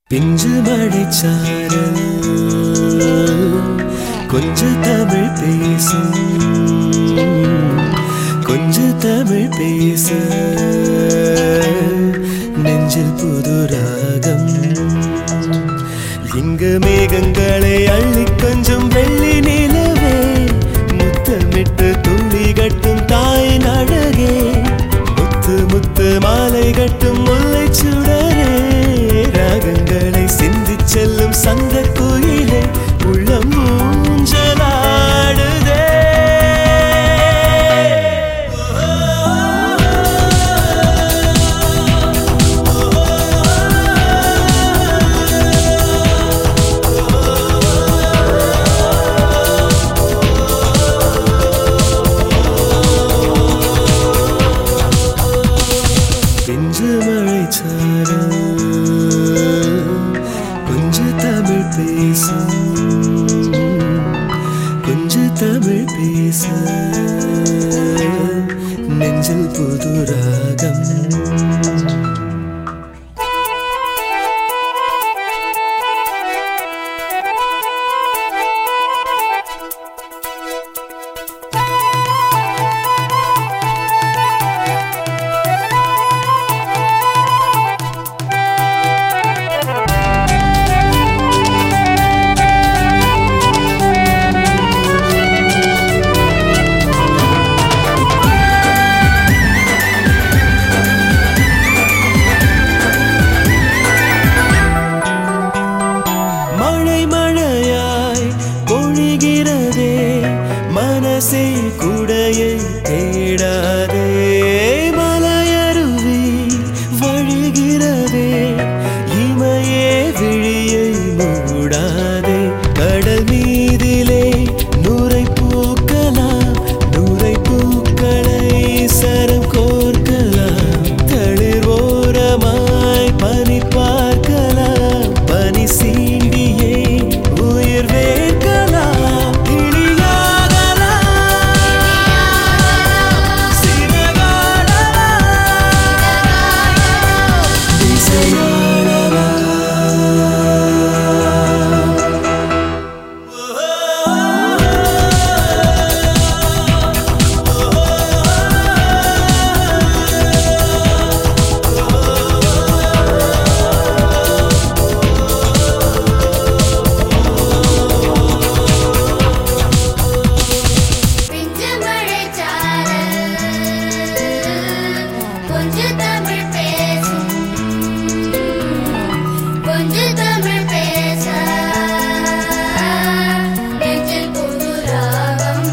பிஞ்சு மழைச்சாரல் கொஞ்ச தமிழ் பேசும் கொஞ்ச தமிழ் பேச நெஞ்சில் புது ராகம் இங்கு மேகங்களை அள்ளி கொஞ்சம் வெள்ளி நிலவே முத்தமிட்டு துள்ளி கட்டும் தாய் அழகே முத்து முத்து மாலை கட்டும் முல்லை சுடரே ராகங்களை சிந்திச் செல்லும் சங்க குயிலே உள்ளம் ஊஞ்சலாடுதே பிஞ்சு மழை கொஞ்ச தமிழ் பேசும் கொஞ்ச தமிழ் பேச நெஞ்சில் புது ராகம் மழை மழையாய் பொழிகிறதே மனசே குடையை தேடாதே மலையருவி வழிகிறதே இமையே விழியை மூடாதே கடல் மீதிலே நுரை பூக்கலாம் நுரை பூக்களை சரம் கோர்க்கலாம் தளிர் ஓரமாய் பனி பார்க்கலாம் பனி சீண்டியே உயிர் வேர்க்கலாம் கிளியாகலாம் சிறகாடலாம் திசையாடலாம் பிஞ்சு மழைச்சாரல் கொஞ்சம் தமிழ் பேசும் கொஞ்சம் தமிழ் பேச நெஞ்சில் புது ராகம்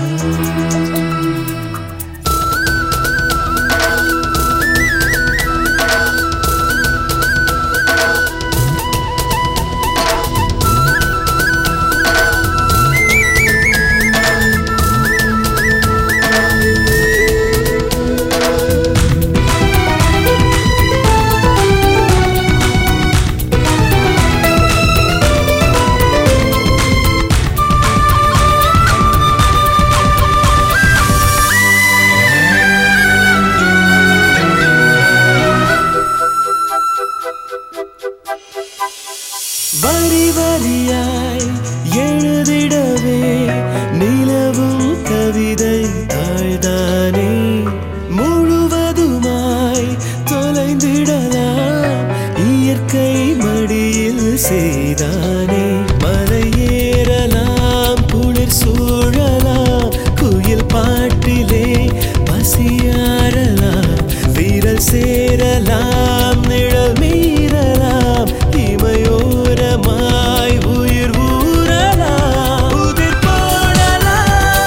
வரி வரியாய் எழுதிடவே நிலவும் கவிதை தாழ்தானே முழுவதுமாய் தொலைந்திடலாம் இயற்கை மடியில் செய்தானே மலை ஏறலாம் குளிர் சூழலாம் குயில் பாட்டிலே பசியாரலாம் வீரல் சேரலாம் நிழல் மீறலாம் இமையோரமாய் உயிர் ஊறலாம் உதிர் போடலாம்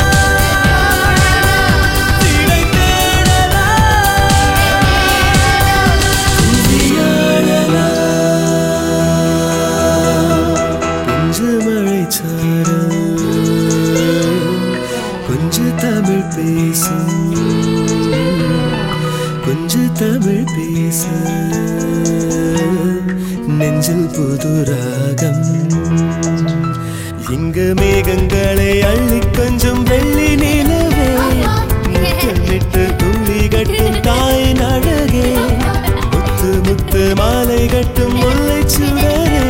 திடை தேடலாம் துதியாடலாம் பிஞ்சு மழை கொஞ்ச தமிழ் பேசும் கொஞ்ச தமிழ் பேச நெஞ்சில் புது ராகம் இங்கு மேகங்களை அள்ளி கொஞ்சம் வெள்ளி நிலவே முத்தமிட்டு துள்ளி கட்டும் தாய் அழகே முத்து முத்து மாலை கட்டும் முல்லை சுடரே